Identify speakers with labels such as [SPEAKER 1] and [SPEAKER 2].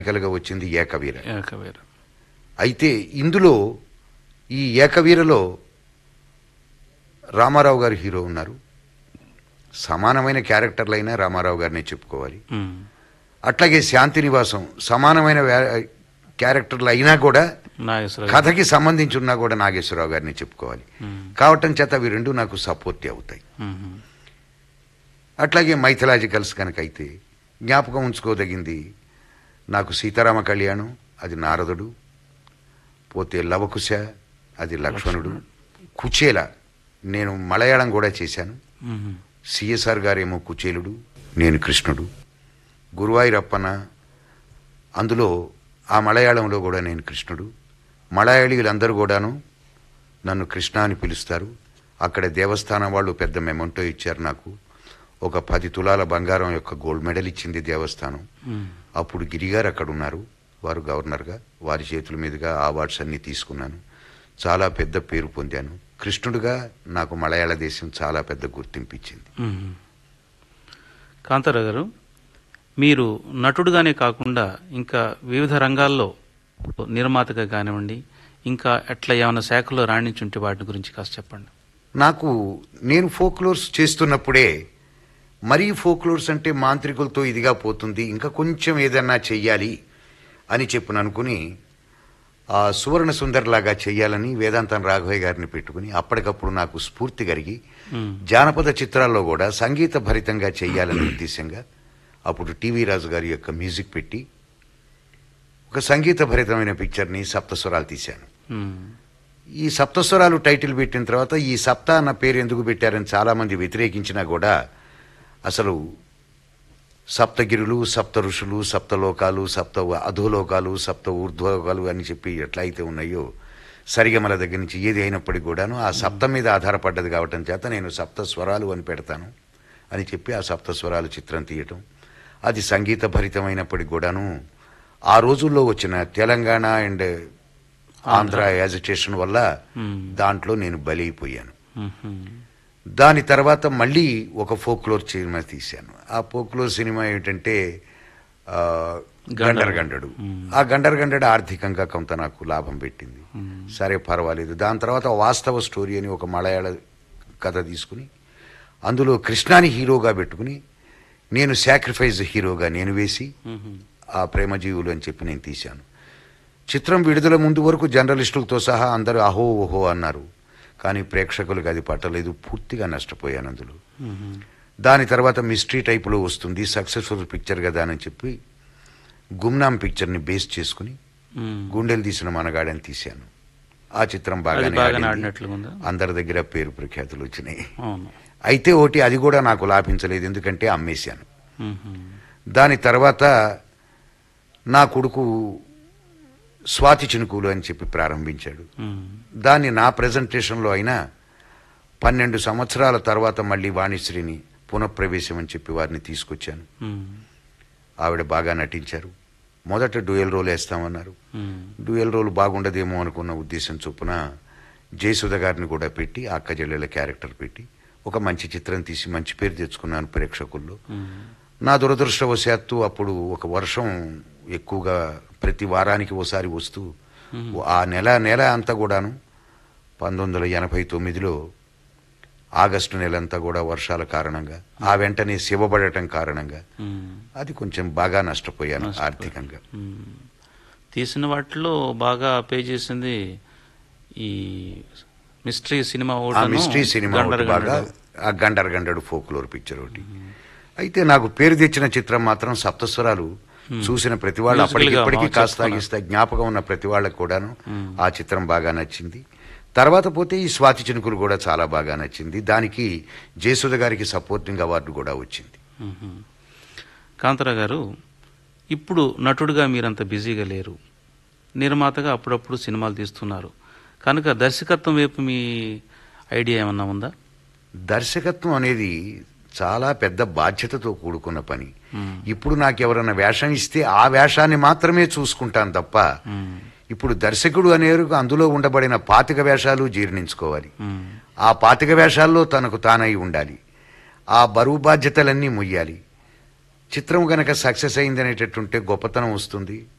[SPEAKER 1] కలుగా వచ్చింది ఏకవీర
[SPEAKER 2] ఏకవీర
[SPEAKER 1] అయితే ఇందులో ఈ ఏకవీరలో రామారావు గారు హీరో ఉన్నారు సమానమైన క్యారెక్టర్లైనా రామారావు గారినే చెప్పుకోవాలి
[SPEAKER 2] ఉమ్.
[SPEAKER 1] అట్లాగే శాంతి నివాసం సమానమైన వ్యా- క్యారెక్టర్లు అయినా కూడా
[SPEAKER 2] నాగేశ్వరరావు
[SPEAKER 1] కథకి సంబంధించి ఉన్నా కూడా నాగేశ్వరరావు గారిని చెప్పుకోవాలి
[SPEAKER 2] ఉమ్.
[SPEAKER 1] కావటం చేత అవి రెండు నాకు సపోర్ట్ అవుతాయి
[SPEAKER 2] ఉమ్.
[SPEAKER 1] అట్లాగే మైథలాజికల్స్ కనుక అయితే జ్ఞాపకం ఉంచుకోదగింది నాకు సీతారామ కళ్యాణం అది నారదుడు పోతే లవకుశ అది లక్ష్మణుడు కుచేల నేను మలయాళం కూడా చేశాను
[SPEAKER 2] ఉమ్.
[SPEAKER 1] సిఎస్ఆర్ గారేమో కుచేలుడు నేను కృష్ణుడు గురువాయూరప్పన అందులో ఆ మలయాళంలో కూడా నేను కృష్ణుడు మలయాళీలందరూ కూడాను నన్ను కృష్ణ అని పిలుస్తారు అక్కడ దేవస్థానం వాళ్ళు పెద్ద మెమంటో ఇచ్చారు నాకు ఒక పది తులాల బంగారం యొక్క గోల్డ్ మెడల్ ఇచ్చింది దేవస్థానం
[SPEAKER 2] ఉమ్.
[SPEAKER 1] అప్పుడు గిరిగారు అక్కడ ఉన్నారు వారు గవర్నర్గా వారి చేతుల మీదుగా అవార్డ్స్ అన్ని తీసుకున్నాను చాలా పెద్ద పేరు పొందాను కృష్ణుడిగా నాకు మలయాళ దేశం చాలా పెద్ద గుర్తింపు ఇచ్చింది
[SPEAKER 2] మ్మ్. కాంతారావు గారు మీరు నటుడుగానే కాకుండా ఇంకా వివిధ రంగాల్లో నిర్మాతగా కానివ్వండి ఇంకా ఎట్లా ఏమైనా శాఖలో రాణించుంటే వాటి గురించి కాస్త చెప్పండి
[SPEAKER 1] నాకు నేను ఫోక్లోర్స్ చేస్తున్నప్పుడే మరీ ఫోక్లోర్స్ అంటే మాంత్రికులతో ఇదిగా పోతుంది ఇంకా కొంచెం ఏదన్నా చెయ్యాలి అని చెప్పిన అనుకుని ఆ సువర్ణ సుందర్లాగా చెయ్యాలని వేదాంతం రాఘవయ్య గారిని పెట్టుకుని అప్పటికప్పుడు నాకు స్ఫూర్తి కలిగి
[SPEAKER 2] మ్మ్.
[SPEAKER 1] జానపద చిత్రాల్లో కూడా సంగీత భరితంగా చెయ్యాలనే ఉద్దేశంగా అప్పుడు టీవీ రాజు గారి యొక్క మ్యూజిక్ పెట్టి ఒక సంగీత భరితమైన పిక్చర్ని సప్తస్వరాలు తీశాను
[SPEAKER 2] మ్మ్.
[SPEAKER 1] ఈ సప్తస్వరాలు టైటిల్ పెట్టిన తర్వాత ఈ సప్త అన్న పేరు ఎందుకు పెట్టారని చాలామంది వ్యతిరేకించినా కూడా అసలు సప్తగిరులు సప్త ఋషులు సప్తలోకాలు సప్త అధోలోకాలు సప్త ఊర్ధ్వలోకాలు అని చెప్పి ఎట్లా అయితే ఉన్నాయో సరిగమల దగ్గర నుంచి ఏది అయినప్పటికీ కూడాను ఆ సప్త మీద ఆధారపడ్డది కావటం చేత నేను సప్త స్వరాలు అని పెడతాను అని చెప్పి ఆ సప్త స్వరాలు చిత్రం తీయటం అది సంగీత భరితమైనప్పటికి కూడాను ఆ రోజుల్లో వచ్చిన తెలంగాణ అండ్ ఆంధ్ర యాజిటేషన్ వల్ల
[SPEAKER 2] మ్మ్.
[SPEAKER 1] దాంట్లో నేను బలైపోయాను
[SPEAKER 2] మ్మ్.
[SPEAKER 1] దాని తర్వాత మళ్ళీ ఒక ఫోక్లోర్ సినిమా తీశాను ఆ ఫోక్లోర్ సినిమా ఏమిటంటే ఆ, గండర్ గండడు ఆ గండర్ గండడు ఆర్థికంగా కొంత నాకు లాభం పెట్టింది సరే పర్వాలేదు దాని తర్వాత వాస్తవ స్టోరీ అని ఒక మలయాళ కథ తీసుకుని అందులో కృష్ణాని హీరోగా పెట్టుకుని నేను సాక్రిఫైస్ హీరోగా నేను వేసి
[SPEAKER 2] మ్మ్.
[SPEAKER 1] ఆ ప్రేమజీవులు అని చెప్పి నేను తీశాను చిత్రం విడుదల ముందు వరకు జర్నలిస్టులతో సహా అందరూ అహో ఓహో అన్నారు కానీ ప్రేక్షకులకు అది పట్టలేదు పూర్తిగా నష్టపోయాను అందులో
[SPEAKER 2] మ్మ్.
[SPEAKER 1] దాని తర్వాత మిస్టరీ టైపులో వస్తుంది సక్సెస్ఫుల్ పిక్చర్ కదా అని చెప్పి గుమ్నాం పిక్చర్ని బేస్ చేసుకుని
[SPEAKER 2] మ్మ్.
[SPEAKER 1] గుండెలు తీసిన మనగాడని తీశాను ఆ చిత్రం
[SPEAKER 2] అది
[SPEAKER 1] బాగానే
[SPEAKER 2] బాగా
[SPEAKER 1] ఆడింది.
[SPEAKER 2] ఆడినట్లుగా ఉందా
[SPEAKER 1] అందరి దగ్గర పేరు ప్రఖ్యాతులు వచ్చినాయి
[SPEAKER 2] అవును
[SPEAKER 1] అయితే ఒకటి అది కూడా నాకు లాభించలేదు ఎందుకంటే అమ్మేశాను
[SPEAKER 2] మ్మ్.
[SPEAKER 1] దాని తర్వాత నా కొడుకు స్వాతి చినుకులు అని చెప్పి ప్రారంభించాడు
[SPEAKER 2] మ్మ్.
[SPEAKER 1] దాన్ని నా ప్రజెంటేషన్లో అయినా పన్నెండు సంవత్సరాల తర్వాత మళ్ళీ వాణిశ్రీని పునఃప్రవేశం అని చెప్పి వారిని తీసుకొచ్చాను
[SPEAKER 2] మ్మ్.
[SPEAKER 1] ఆవిడ బాగా నటించారు మొదట డ్యూయల్ రోల్ వేస్తామన్నారు
[SPEAKER 2] మ్మ్.
[SPEAKER 1] డ్యూయల్ రోల్ బాగుండదేమో అనుకున్న ఉద్దేశం చొప్పున జయసుధ గారిని కూడా పెట్టి ఆ అక్క చెల్లెల క్యారెక్టర్ పెట్టి ఒక మంచి చిత్రం తీసి మంచి పేరు తెచ్చుకున్నాను ప్రేక్షకుల్లో
[SPEAKER 2] మ్మ్.
[SPEAKER 1] నా దురదృష్టవశాత్తు అప్పుడు ఒక వర్షం ఎక్కువగా ప్రతి వారానికి ఓసారి వస్తూ ఆ నెల నెల అంతా కూడాను పంతొమ్మిది వందల ఎనభై తొమ్మిదిలో ఆగస్టు నెలంతా కూడా వర్షాల కారణంగా ఆ వెంటనే శివబడటం కారణంగా
[SPEAKER 2] మ్మ్.
[SPEAKER 1] అది కొంచెం బాగా నష్టపోయాను ఆర్థికంగా
[SPEAKER 2] మ్మ్. తీసిన వాటిలో బాగా పే చేసింది ఈ మిస్టరీ సినిమా
[SPEAKER 1] ఆ
[SPEAKER 2] ఒకటను,
[SPEAKER 1] మిస్టరీ సినిమా
[SPEAKER 2] గండర్
[SPEAKER 1] ఒకటి బాగా
[SPEAKER 2] గండరు.
[SPEAKER 1] ఆ గండర్ గండడు ఫోక్లోర్ పిక్చర్ ఒకటి అయితే నాకు పేరు తెచ్చిన చిత్రం మాత్రం సప్తస్వరాలు చూసిన ప్రతి వాళ్ళు
[SPEAKER 2] Musical గా
[SPEAKER 1] అప్పటికిప్పటికీ
[SPEAKER 2] బాగా
[SPEAKER 1] కాస్త
[SPEAKER 2] చెప్పుకున్నారు.
[SPEAKER 1] గిస్త జ్ఞాపకం ఉన్న ప్రతి వాళ్ళకు కూడాను ఆ చిత్రం బాగా నచ్చింది తర్వాత పోతే ఈ స్వాతి చినుకులు కూడా చాలా బాగా నచ్చింది దానికి జయసుధ గారికి సపోర్టింగ్ అవార్డు కూడా వచ్చింది
[SPEAKER 2] మ్మ్. కాంతారావు గారు ఇప్పుడు నటుడుగా మీరంత బిజీగా లేరు నిర్మాతగా అప్పుడప్పుడు సినిమాలు తీస్తున్నారు కనుక దర్శకత్వం వైపు మీ ఐడియా ఏమన్నా ఉందా
[SPEAKER 1] దర్శకత్వం అనేది చాలా పెద్ద బాధ్యతతో కూడుకున్న పని
[SPEAKER 2] మ్మ్.
[SPEAKER 1] ఇప్పుడు నాకు ఎవరైనా వేషం ఇస్తే ఆ వేషాన్ని మాత్రమే చూసుకుంటాను తప్ప
[SPEAKER 2] మ్మ్.
[SPEAKER 1] ఇప్పుడు దర్శకుడు అనేరు అందులో ఉండబడిన పాతిక వేషాలు జీర్ణించుకోవాలి
[SPEAKER 2] మ్మ్.
[SPEAKER 1] ఆ పాతిక వేషాల్లో తనకు తానై ఉండాలి ఆ బరువు బాధ్యతలన్నీ ముయ్యాలి చిత్రం గనక సక్సెస్ అయింది అనేటట్టుంటే గొప్పతనం వస్తుంది